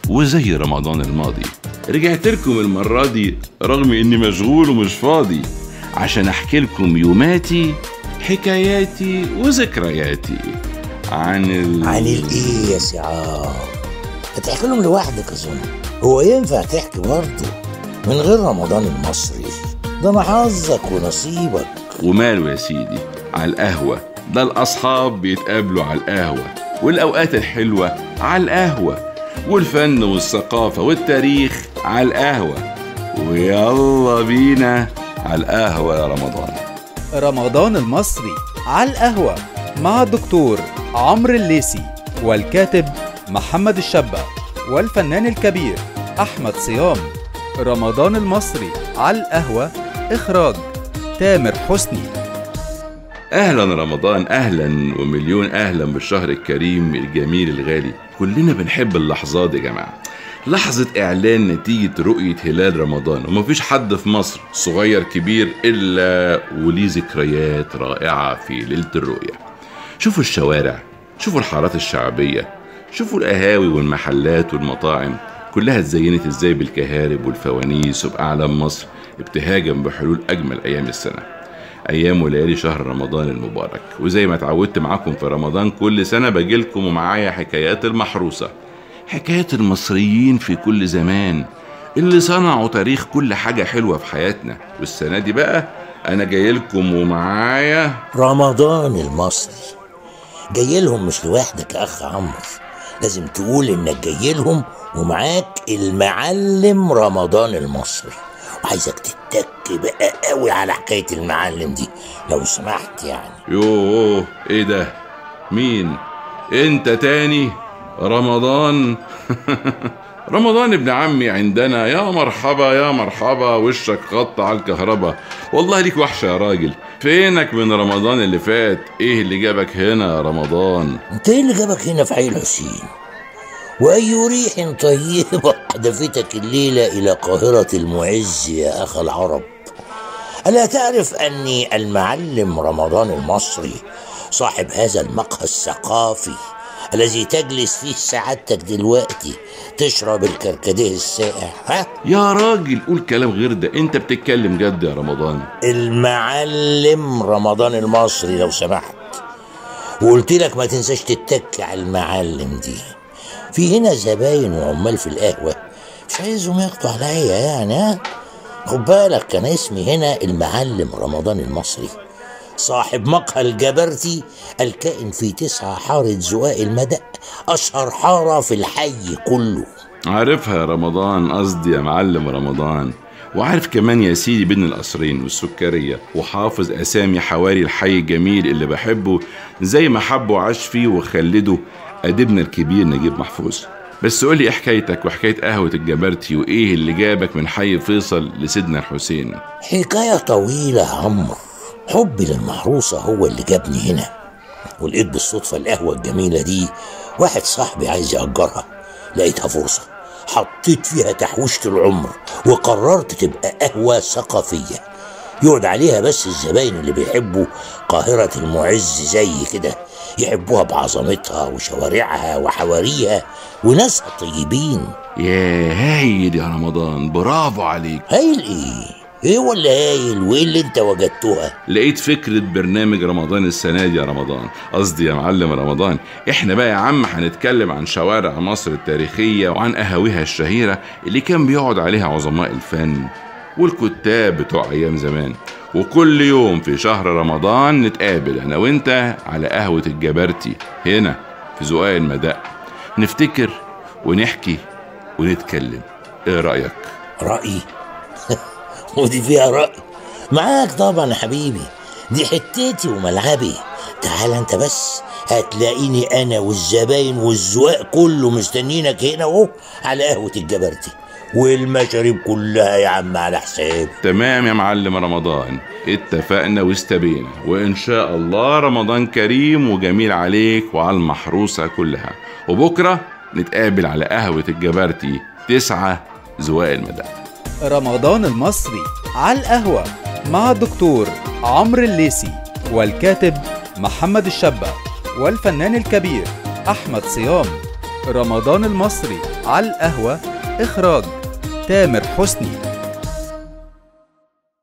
وزي رمضان الماضي رجعت لكم المرة دي رغم إني مشغول ومش فاضي عشان أحكي لكم يوماتي حكاياتي وذكرياتي عن ال... عن الايه يا سعاد هتحكي لهم لوحدك اظن هو ينفع تحكي برضه من غير رمضان المصري ده ما حظك ونصيبك وماله يا سيدي على القهوة ده الأصحاب بيتقابلوا على القهوة والأوقات الحلوة على القهوة والفن والثقافة والتاريخ على القهوة ويلا بينا على القهوة يا رمضان رمضان المصري على القهوة مع الدكتور عمرو الليسي والكاتب محمد الشابة والفنان الكبير أحمد صيام رمضان المصري على القهوة إخراج تامر حسني اهلا رمضان اهلا ومليون اهلا بالشهر الكريم الجميل الغالي كلنا بنحب اللحظات يا جماعه لحظة إعلان نتيجة رؤية هلال رمضان ومفيش حد في مصر صغير كبير إلا وليه ذكريات رائعة في ليلة الرؤية شوفوا الشوارع شوفوا الحارات الشعبية شوفوا القهاوي والمحلات والمطاعم كلها اتزينت ازاي بالكهارب والفوانيس وبأعلام مصر ابتهاجا بحلول أجمل أيام السنة ايام وليالي شهر رمضان المبارك وزي ما اتعودت معاكم في رمضان كل سنه باجيلكم ومعايا حكايات المحروسه حكايات المصريين في كل زمان اللي صنعوا تاريخ كل حاجه حلوه في حياتنا والسنه دي بقى انا جايلكم ومعايا رمضان المصري جاي لهم مش لوحدك يا اخ عمرو لازم تقول انك جاي لهم ومعاك المعلم رمضان المصري وعايزك تتك بقى قوي على حكايه المعلم دي لو سمحت يعني يوه ايه ده مين انت تاني رمضان رمضان ابن عمي عندنا يا مرحبا يا مرحبا وشك غطى على الكهرباء والله ليك وحشة يا راجل فينك من رمضان اللي فات ايه اللي جابك هنا يا رمضان انت ايه اللي جابك هنا في حي الحسين واي ريح طيبه حدفتك الليله الى قاهره المعز يا اخ العرب الا تعرف اني المعلم رمضان المصري صاحب هذا المقهى الثقافي الذي تجلس فيه سعادتك دلوقتي تشرب الكركديه الساقع ها يا راجل قول كلام غير ده انت بتتكلم جد يا رمضان المعلم رمضان المصري لو سمحت وقلت لك ما تنساش تتك على المعلم دي في هنا زباين وعمال في القهوة مش عايزهم ياخدوا عليا يعني ها خد بالك كان اسمي هنا المعلم رمضان المصري صاحب مقهى الجبرتي الكائن في تسعة حارة زقاق المدق أشهر حارة في الحي كله عارفها يا رمضان قصدي يا معلم رمضان وعارف كمان يا سيدي بين القصرين والسكرية وحافظ أسامي حواري الحي الجميل اللي بحبه زي ما حبه وعاش فيه وخلده أديبنا الكبير نجيب محفوظ بس قولي ايه حكايتك وحكاية قهوة الجبرتي وإيه اللي جابك من حي فيصل لسيدنا الحسين حكاية طويلة يا عمرو حبي للمحروسة هو اللي جابني هنا ولقيت بالصدفة القهوة الجميلة دي واحد صاحبي عايز يأجرها لقيتها فرصة حطيت فيها تحويشة العمر وقررت تبقى قهوة ثقافية يقعد عليها بس الزباين اللي بيحبوا قاهرة المعز زي كده يحبوها بعظمتها وشوارعها وحواريها وناسها طيبين يا هايل يا رمضان برافو عليك هايل ايه ايه ولا هايل وايه اللي انت وجدتها لقيت فكرة برنامج رمضان السنة دي يا رمضان قصدي يا معلم رمضان احنا بقى يا عم هنتكلم عن شوارع مصر التاريخية وعن قهاويها الشهيرة اللي كان بيقعد عليها عظماء الفن والكتاب بتوع أيام زمان وكل يوم في شهر رمضان نتقابل أنا وأنت على قهوة الجبرتي هنا في زقاق المدق نفتكر ونحكي ونتكلم ايه رأيك؟ رأيي ودي فيها رأي معاك طبعا يا حبيبي دي حتتي وملعبي تعال انت بس هتلاقيني انا والزباين والزواق كله مستنينك هنا اهو على قهوة الجبرتي والمشاريب كلها يا عم على حسابي تمام يا معلم رمضان اتفقنا واستبينا وإن شاء الله رمضان كريم وجميل عليك وعلى المحروسة كلها وبكرة نتقابل على قهوة الجبرتي تسعة زواق المدى رمضان المصري على القهوة مع الدكتور عمرو الليسي والكاتب محمد الشابة والفنان الكبير أحمد صيام رمضان المصري على القهوة إخراج تامر حسني